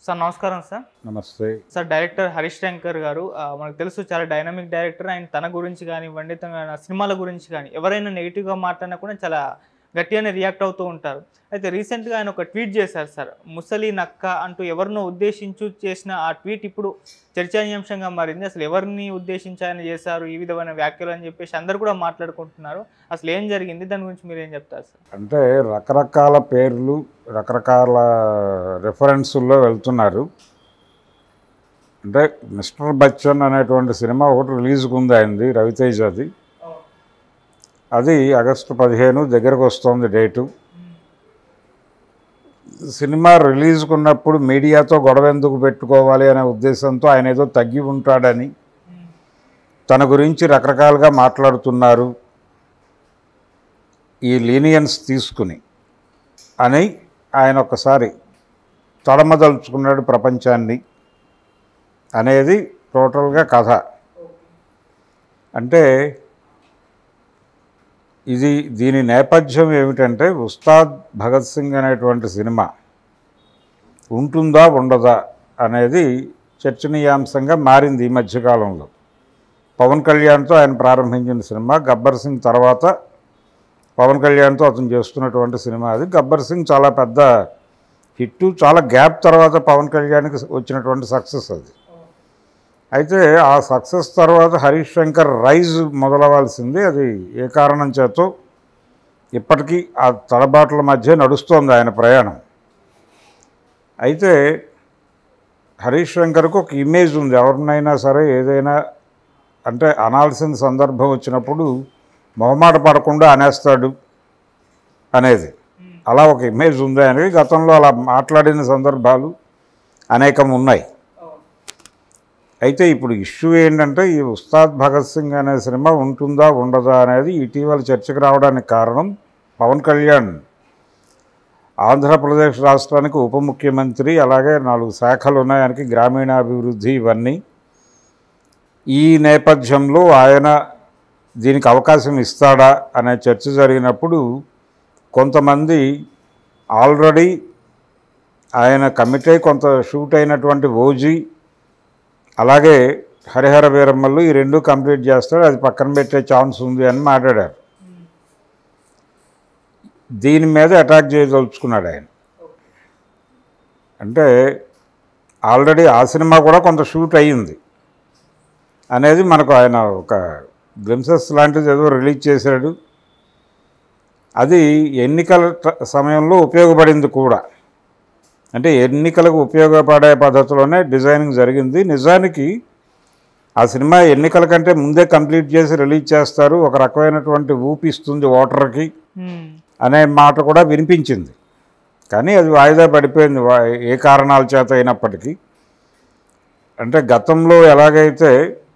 Sir నమస్కారం sir నమస్తే sir director Harish Shankar గారు ఆ, మనకు తెలుసు చాలా డైనమిక్ డైరెక్టర్ ఆయన తన గురించి కానివ్వండి తన సినిమాల గురించి కానీ ఎవరైనా నెగిటివ్గా మాట్లాడినా కూడా చాలా గట్టిగానే రియాక్ట్ అవుతూ ఉంటారు అయితే రీసెంట్గా ఆయన ఒక ట్వీట్ చేశారు సార్ ముసలి నక్క అంటూ ఎవరినో ఉద్దేశించు చేసిన ఆ ట్వీట్ ఇప్పుడు చర్చనీయాంశంగా మారింది అసలు ఎవరిని ఉద్దేశించి ఆయన చేశారు ఈ విధమైన వ్యాఖ్యలు అని చెప్పేసి అందరు కూడా మాట్లాడుకుంటున్నారు అసలు ఏం జరిగింది దాని గురించి మీరు ఏం చెప్తారు సార్ అంటే రకరకాల పేర్లు రకరకాల రెఫరెన్సుల్లో వెళ్తున్నారు అంటే మిస్టర్ బచ్చన్ అనేటువంటి సినిమా ఒకటి రిలీజ్కి ఉంది అయింది రవితేజది అది ఆగస్టు పదిహేను దగ్గరకు వస్తుంది డేటు సినిమా రిలీజ్కి ఉన్నప్పుడు మీడియాతో గొడవ ఎందుకు పెట్టుకోవాలి అనే ఉద్దేశంతో ఆయన ఏదో తగ్గి ఉంటాడని తన గురించి రకరకాలుగా మాట్లాడుతున్నారు ఈ లీనియన్స్ తీసుకుని అని ఆయన ఒకసారి తడమదలుచుకున్నాడు ప్రపంచాన్ని అనేది టోటల్గా కథ అంటే ఇది దీని నేపథ్యం ఏమిటంటే ఉస్తాద్ భగత్ సింగ్ అనేటువంటి సినిమా ఉంటుందా ఉండదా అనేది చర్చనీయాంశంగా మారింది ఈ మధ్యకాలంలో పవన్ కళ్యాణ్తో ఆయన ప్రారంభించిన సినిమా గబ్బర్ సింగ్ తర్వాత పవన్ కళ్యాణ్తో అతను చేస్తున్నటువంటి సినిమా అది గబ్బర్ సింగ్ చాలా పెద్ద హిట్ చాలా గ్యాప్ తర్వాత పవన్ కళ్యాణ్కి వచ్చినటువంటి సక్సెస్ అది అయితే ఆ సక్సెస్ తర్వాత హరీష్ శంకర్ రైజ్ మొదలవలసింది అది ఏ కారణం చేతో ఇప్పటికీ ఆ తడబాట్ల మధ్య నడుస్తోంది ఆయన ప్రయాణం అయితే హరీష్ శంకర్కు ఒక ఇమేజ్ ఉంది ఎవరినైనా సరే ఏదైనా అంటే అనాల్సిన సందర్భం వచ్చినప్పుడు మొహమాట పడకుండా అనేస్తాడు అనేది అలా ఒక ఇమేజ్ ఉంది అని గతంలో అలా మాట్లాడిన సందర్భాలు అనేకం ఉన్నాయి అయితే ఇప్పుడు ఇష్యూ ఏంటంటే ఈ ఉస్తాద్ భగత్ సింగ్ అనే సినిమా ఉంటుందా ఉండదా అనేది ఇటీవల చర్చకు రావడానికి కారణం పవన్ కళ్యాణ్ ఆంధ్రప్రదేశ్ రాష్ట్రానికి ఉప ముఖ్యమంత్రి అలాగే నాలుగు శాఖలు ఉన్నాయి ఆయనకి గ్రామీణాభివృద్ధి ఇవన్నీ ఈ నేపథ్యంలో ఆయన దీనికి అవకాశం ఇస్తాడా అనే చర్చ జరిగినప్పుడు కొంతమంది ఆల్రెడీ ఆయన కమిట్ అయి కొంత షూట్ అయినటువంటి ఓజీ అలాగే హరిహర వీరమ్మలు ఈ రెండు కంప్లీట్ చేస్తాడు అది పక్కన పెట్టే ఛాన్స్ ఉంది అని మాట్లాడారు దీని మీద అటాక్ చేయదలుచుకున్నాడు ఆయన అంటే ఆల్రెడీ ఆ సినిమా కూడా కొంత షూట్ అయ్యింది అనేది మనకు ఆయన ఒక గ్లిమ్సెస్ లాంటిది ఏదో రిలీజ్ చేశాడు అది ఎన్నికల ట- సమయంలో ఉపయోగపడింది కూడా అంటే ఎన్నికలకు ఉపయోగపడే పద్ధతిలోనే డిజైనింగ్ జరిగింది నిజానికి ఆ సినిమా ఎన్నికల కంటే ముందే కంప్లీట్ చేసి రిలీజ్ చేస్తారు ఒక రకమైనటువంటి ఊపిస్తుంది ఓటర్కి మ్మ్. అనే మాట కూడా వినిపించింది కానీ అది వాయిదా పడిపోయింది వా- ఏ కారణాల చేత అయినప్పటికీ అంటే గతంలో ఎలాగైతే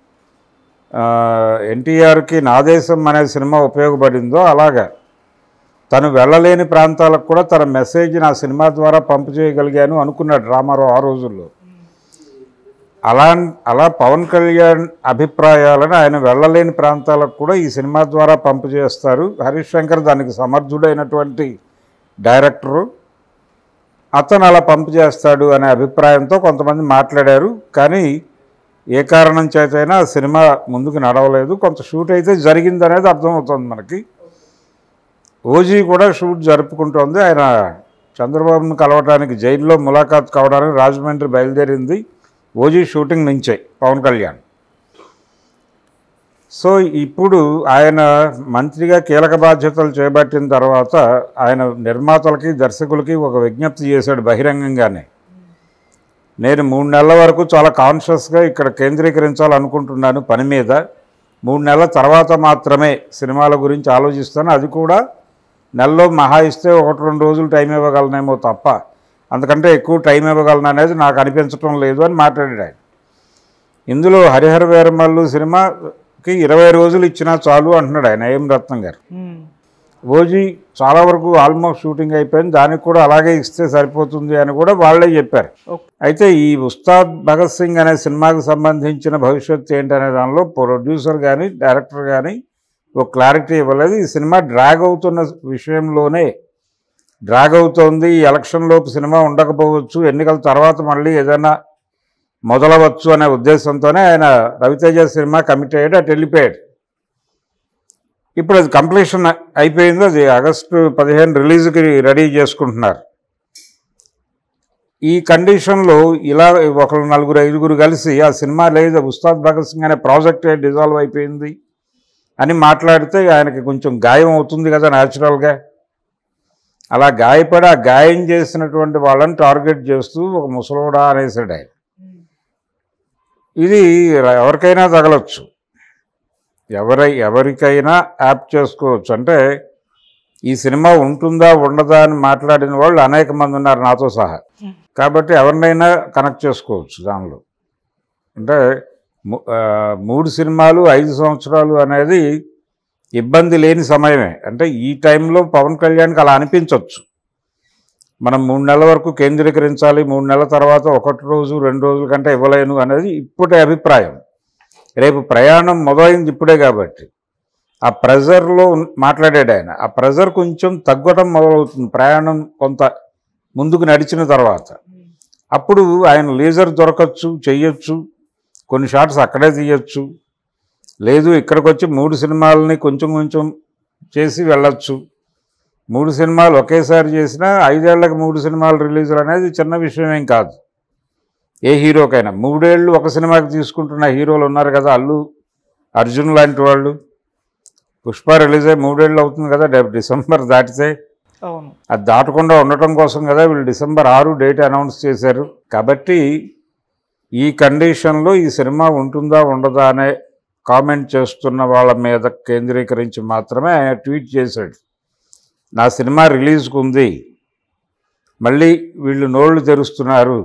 ఎన్టీఆర్కి నాదేశం అనే సినిమా ఉపయోగపడిందో అలాగా తను వెళ్ళలేని ప్రాంతాలకు కూడా తన మెసేజ్ నా సినిమా ద్వారా పంపు చేయగలిగాను అనుకున్నాడు రామారావు ఆ రోజుల్లో అలా అలా పవన్ కళ్యాణ్ అభిప్రాయాలను ఆయన వెళ్ళలేని ప్రాంతాలకు కూడా ఈ సినిమా ద్వారా పంపు చేస్తారు హరీష్ శంకర్ దానికి సమర్థుడైనటువంటి డైరెక్టరు అతను అలా పంపు చేస్తాడు అనే అభిప్రాయంతో కొంతమంది మాట్లాడారు కానీ ఏ కారణం చేతైనా ఆ సినిమా ముందుకు నడవలేదు కొంత షూట్ అయితే జరిగింది అనేది అర్థమవుతుంది మనకి ఓజీ కూడా షూట్ జరుపుకుంటోంది ఆయన చంద్రబాబును కలవటానికి జైల్లో ములాఖాత్ కావడానికి రాజమండ్రి బయలుదేరింది ఓజీ షూటింగ్ నుంచే పవన్ కళ్యాణ్ సో ఇప్పుడు ఆయన మంత్రిగా కీలక బాధ్యతలు చేపట్టిన తర్వాత ఆయన నిర్మాతలకి దర్శకులకి ఒక విజ్ఞప్తి చేశాడు బహిరంగంగానే నేను మూడు నెలల వరకు చాలా కాన్షియస్గా ఇక్కడ కేంద్రీకరించాలనుకుంటున్నాను పని మీద మూడు నెలల తర్వాత మాత్రమే సినిమాల గురించి ఆలోచిస్తాను అది కూడా నెలలో మహా ఇస్తే ఒకటి రెండు రోజులు టైం ఇవ్వగలనేమో తప్ప అంతకంటే ఎక్కువ టైం ఇవ్వగలను అనేది నాకు అనిపించటం లేదు అని మాట్లాడాడు ఆయన ఇందులో హరిహర వీరమల్లు సినిమాకి ఇరవై రోజులు ఇచ్చినా చాలు అంటున్నాడు ఆయన ఏం రత్నం గారు మ్మ్. ఓజీ చాలా వరకు ఆల్మోస్ట్ షూటింగ్ అయిపోయింది దానికి కూడా అలాగే ఇస్తే సరిపోతుంది అని కూడా వాళ్ళే చెప్పారు ఓకే. అయితే ఈ ఉస్తాద్ భగత్ సింగ్ అనే సినిమాకి సంబంధించిన భవిష్యత్తు ఏంటనే దానిలో ప్రొడ్యూసర్ కానీ డైరెక్టర్ కానీ ఒక క్లారిటీ ఇవ్వలేదు ఈ సినిమా డ్రాగ్ అవుతున్న విషయంలోనే డ్రాగ్ అవుతోంది ఈ ఎలక్షన్ లోపు సినిమా ఉండకపోవచ్చు ఎన్నికల తర్వాత మళ్ళీ ఏదైనా మొదలవచ్చు అనే ఉద్దేశంతోనే ఆయన రవితేజ సినిమా కమిట్ అయ్యాడు అటు వెళ్ళిపోయాడు ఇప్పుడు అది కంప్లీషన్ అయిపోయింది అది ఆగస్టు పదిహేను రిలీజ్కి రెడీ చేసుకుంటున్నారు ఈ కండిషన్లో ఇలా ఒకరు నలుగురు ఐదుగురు కలిసి ఆ సినిమా లేదు ఉస్తాద్ భగత్ సింగ్ అనే ప్రాజెక్టే డిజాల్వ్ అయిపోయింది అని మాట్లాడితే ఆయనకి కొంచెం గాయం అవుతుంది కదా న్యాచురల్గా అలా గాయపడి ఆ గాయం చేసినటువంటి వాళ్ళని టార్గెట్ చేస్తూ ఒక ముసలోడా అనేసాడు ఆయన ఇది ఎవరికైనా తగలొచ్చు ఎవరై ఎవరికైనా యాప్ చేసుకోవచ్చు అంటే ఈ సినిమా ఉంటుందా ఉండదా అని మాట్లాడిన వాళ్ళు అనేక మంది ఉన్నారు నాతో సహా కాబట్టి ఎవరినైనా కనెక్ట్ చేసుకోవచ్చు దానిలో అంటే ము- ఆ, మూడు సినిమాలు ఐదు సంవత్సరాలు అనేది ఇబ్బంది లేని సమయమే అంటే ఈ టైంలో పవన్ కళ్యాణ్కి అలా అనిపించవచ్చు మనం మూడు నెలల వరకు కేంద్రీకరించాలి మూడు నెలల తర్వాత ఒకటి రోజు రెండు రోజుల కంటే ఇవ్వలేను అనేది ఇప్పుడే అభిప్రాయం రేపు ప్రయాణం మొదలైంది ఇప్పుడే కాబట్టి ఆ ప్రెజర్లో ఉన్- మాట్లాడాడు ఆయన ఆ ప్రెజర్ కొంచెం తగ్గడం మొదలవుతుంది ప్రయాణం కొంత ముందుకు నడిచిన తర్వాత అప్పుడు ఆయన లేజర్ దొరకచ్చు చెయ్యొచ్చు కొన్ని షాట్స్ అక్కడే తీయొచ్చు లేదు ఇక్కడికి వచ్చి మూడు సినిమాలని కొంచెం కొంచెం చేసి వెళ్ళొచ్చు మూడు సినిమాలు ఒకేసారి చేసినా ఐదేళ్లకు మూడు సినిమాలు రిలీజులు అనేది చిన్న విషయం ఏం కాదు ఏ హీరోకైనా మూడేళ్ళు ఒక సినిమాకి తీసుకుంటున్న హీరోలు ఉన్నారు కదా అల్లు అర్జున్ లాంటి వాళ్ళు పుష్ప రిలీజ్ అయ్యి మూడేళ్ళు అవుతుంది కదా డే- డిసెంబర్ దాటితే అవును అది దాటకుండా ఉండటం కోసం కదా వీళ్ళు డిసెంబర్ ఆరు డేట్ అనౌన్స్ చేశారు కాబట్టి ఈ కండిషన్లో ఈ సినిమా ఉంటుందా ఉండదా అనే కామెంట్ చేస్తున్న వాళ్ళ మీద కేంద్రీకరించి మాత్రమే ఆయన ట్వీట్ చేశాడు నా సినిమా రిలీజ్కి ఉంది మళ్ళీ వీళ్ళు నోళ్ళు తెరుస్తున్నారు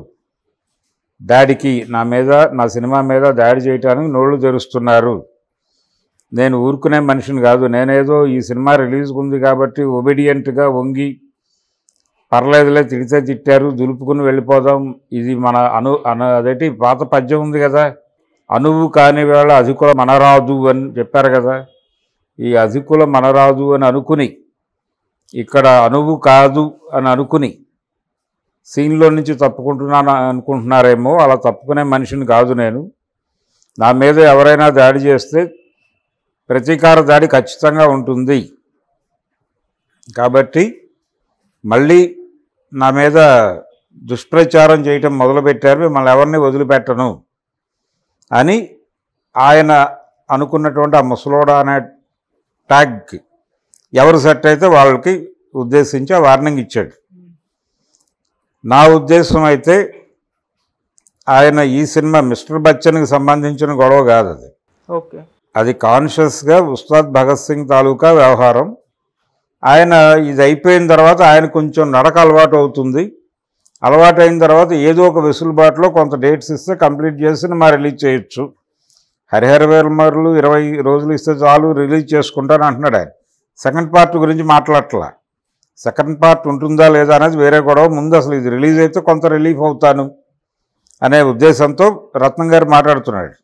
దాడికి నా మీద నా సినిమా మీద దాడి చేయడానికి నోళ్ళు తెరుస్తున్నారు నేను ఊరుకునే మనిషిని కాదు నేనేదో ఈ సినిమా రిలీజ్కి ఉంది కాబట్టి ఒబీడియంట్గా వంగి పర్లేదులే తిడితే తిట్టారు దులుపుకుని వెళ్ళిపోదాం ఇది మన అను అను అదేంటి పాత పద్యం ఉంది కదా అనువు కాని వేళ అధికుల మనరాదు అని చెప్పారు కదా ఈ అధికుల మనరాదు అని అనుకుని ఇక్కడ అనువు కాదు అని అనుకుని సీన్లో నుంచి తప్పుకుంటున్నాను అనుకుంటున్నారేమో అలా తప్పుకునే మనిషిని కాదు నేను నా మీద ఎవరైనా దాడి చేస్తే ప్రతీకార దాడి ఖచ్చితంగా ఉంటుంది కాబట్టి మళ్ళీ నా మీద దుష్ప్రచారం చేయటం మొదలుపెట్టారు మిమ్మల్ని ఎవరిని వదిలిపెట్టను అని ఆయన అనుకున్నటువంటి ఆ ముసలోడా అనే ట్యాగ్కి ఎవరు సెట్ అయితే వాళ్ళకి ఉద్దేశించి ఆ వార్నింగ్ ఇచ్చాడు నా ఉద్దేశం అయితే ఆయన ఈ సినిమా మిస్టర్ బచ్చన్కి సంబంధించిన గొడవ కాదు అది ఓకే అది కాన్షియస్గా ఉస్తాద్ భగత్ సింగ్ తాలూకా వ్యవహారం ఆయన ఇది అయిపోయిన తర్వాత ఆయన కొంచెం నడక అలవాటు అవుతుంది అలవాటు అయిన తర్వాత ఏదో ఒక వెసులుబాటులో కొంత డేట్స్ ఇస్తే కంప్లీట్ చేసి మా రిలీజ్ చేయొచ్చు హరిహర వేల్మర్లు ఇరవై రోజులు ఇస్తే చాలు రిలీజ్ చేసుకుంటాను అంటున్నాడు ఆయన సెకండ్ పార్ట్ గురించి మాట్లాడట్లా సెకండ్ పార్ట్ ఉంటుందా లేదా అనేది వేరే గొడవ ముందు అసలు ఇది రిలీజ్ అయితే కొంత రిలీఫ్ అవుతాను అనే ఉద్దేశంతో రత్నం గారు మాట్లాడుతున్నాడు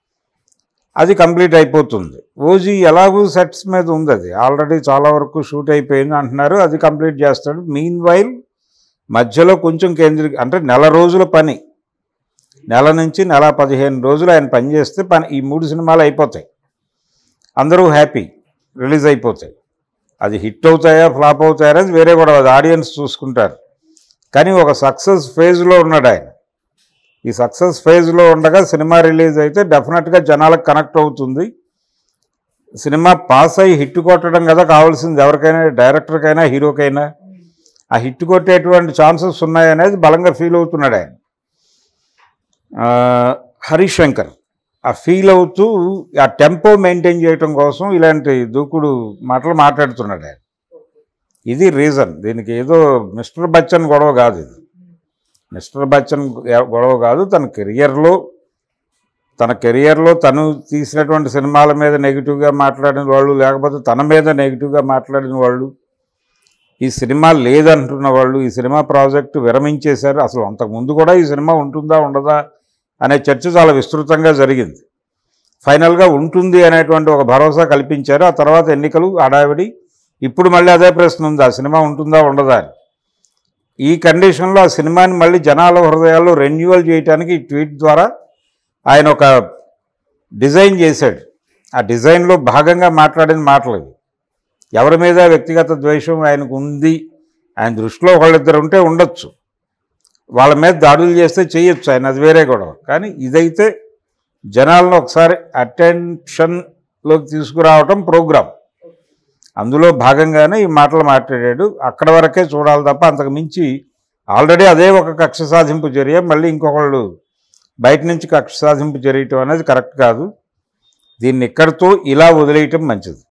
అది కంప్లీట్ అయిపోతుంది ఓజీ ఎలాగూ సెట్స్ మీద ఉంది అది ఆల్రెడీ చాలా వరకు షూట్ అయిపోయింది అంటున్నారు అది కంప్లీట్ చేస్తాడు మీన్ వైల్ మధ్యలో కొంచెం కేంద్రీ అంటే నెల రోజుల పని నెల నుంచి నెల పదిహేను రోజులు ఆయన పని చేస్తే పని ఈ మూడు సినిమాలు అయిపోతాయి అందరూ హ్యాపీ రిలీజ్ అయిపోతాయి అది హిట్ అవుతాయా ఫ్లాప్ అవుతాయా అనేది వేరే కూడా అది ఆడియన్స్ చూసుకుంటారు కానీ ఒక సక్సెస్ ఫేజ్లో ఉన్నాడు ఆయన ఈ సక్సెస్ ఫేజ్లో ఉండగా సినిమా రిలీజ్ అయితే డెఫినెట్గా జనాలకు కనెక్ట్ అవుతుంది సినిమా పాస్ అయ్యి హిట్ కొట్టడం కదా కావాల్సింది ఎవరికైనా డైరెక్టర్కైనా హీరోకైనా ఆ హిట్ కొట్టేటువంటి ఛాన్సెస్ ఉన్నాయనేది బలంగా ఫీల్ అవుతున్నాడు ఆయన ఆ, హరీష్ శంకర్ ఆ ఫీల్ అవుతూ ఆ టెంపో మెయింటైన్ చేయటం కోసం ఇలాంటి దూకుడు మాటలు మాట్లాడుతున్నాడు ఆయన ఇది రీజన్ దీనికి ఏదో మిస్టర్ బచ్చన్ గొడవ కాదు ఇది మిస్టర్ బచ్చన్ గొడవ కాదు తన కెరియర్లో తన కెరియర్లో తను తీసినటువంటి సినిమాల మీద నెగిటివ్గా మాట్లాడిన వాళ్ళు లేకపోతే తన మీద నెగిటివ్గా మాట్లాడిన వాళ్ళు ఈ సినిమా లేదంటున్న వాళ్ళు ఈ సినిమా ప్రాజెక్టు విరమించేశారు అసలు అంతకుముందు కూడా ఈ సినిమా ఉంటుందా ఉండదా అనే చర్చ చాలా విస్తృతంగా జరిగింది ఫైనల్గా ఉంటుంది అనేటువంటి ఒక భరోసా కల్పించారు ఆ తర్వాత ఎన్నికలు హడావిడి ఇప్పుడు మళ్ళీ అదే ప్రశ్న ఉంది ఆ సినిమా ఉంటుందా ఉండదా అని ఈ కండిషన్లో ఆ సినిమాని మళ్ళీ జనాల హృదయాల్లో రెన్యువల్ చేయడానికి ఈ ట్వీట్ ద్వారా ఆయన ఒక డిజైన్ చేశాడు ఆ డిజైన్లో భాగంగా మాట్లాడిన మాటలు ఇవి. ఎవరి మీద వ్యక్తిగత ద్వేషం ఆయనకు ఉంది ఆయన దృష్టిలో వాళ్ళిద్దరు ఉంటే ఉండొచ్చు వాళ్ళ మీద దాడులు చేస్తే చేయొచ్చు ఆయన అది వేరే గొడవ కానీ ఇదైతే జనాలను ఒకసారి అటెన్షన్లోకి తీసుకురావటం ప్రోగ్రాం అందులో భాగంగానే ఈ మాటలు మాట్లాడాడు అక్కడ వరకే చూడాలి తప్ప అంతకు మించి ఆల్రెడీ అదే ఒక కక్ష సాధింపు చర్య మళ్ళీ ఇంకొకళ్ళు బయట నుంచి కక్ష సాధింపు జరగటం అనేది కరెక్ట్ కాదు దీన్ని ఇక్కడితో ఇలా వదిలేయటం మంచిది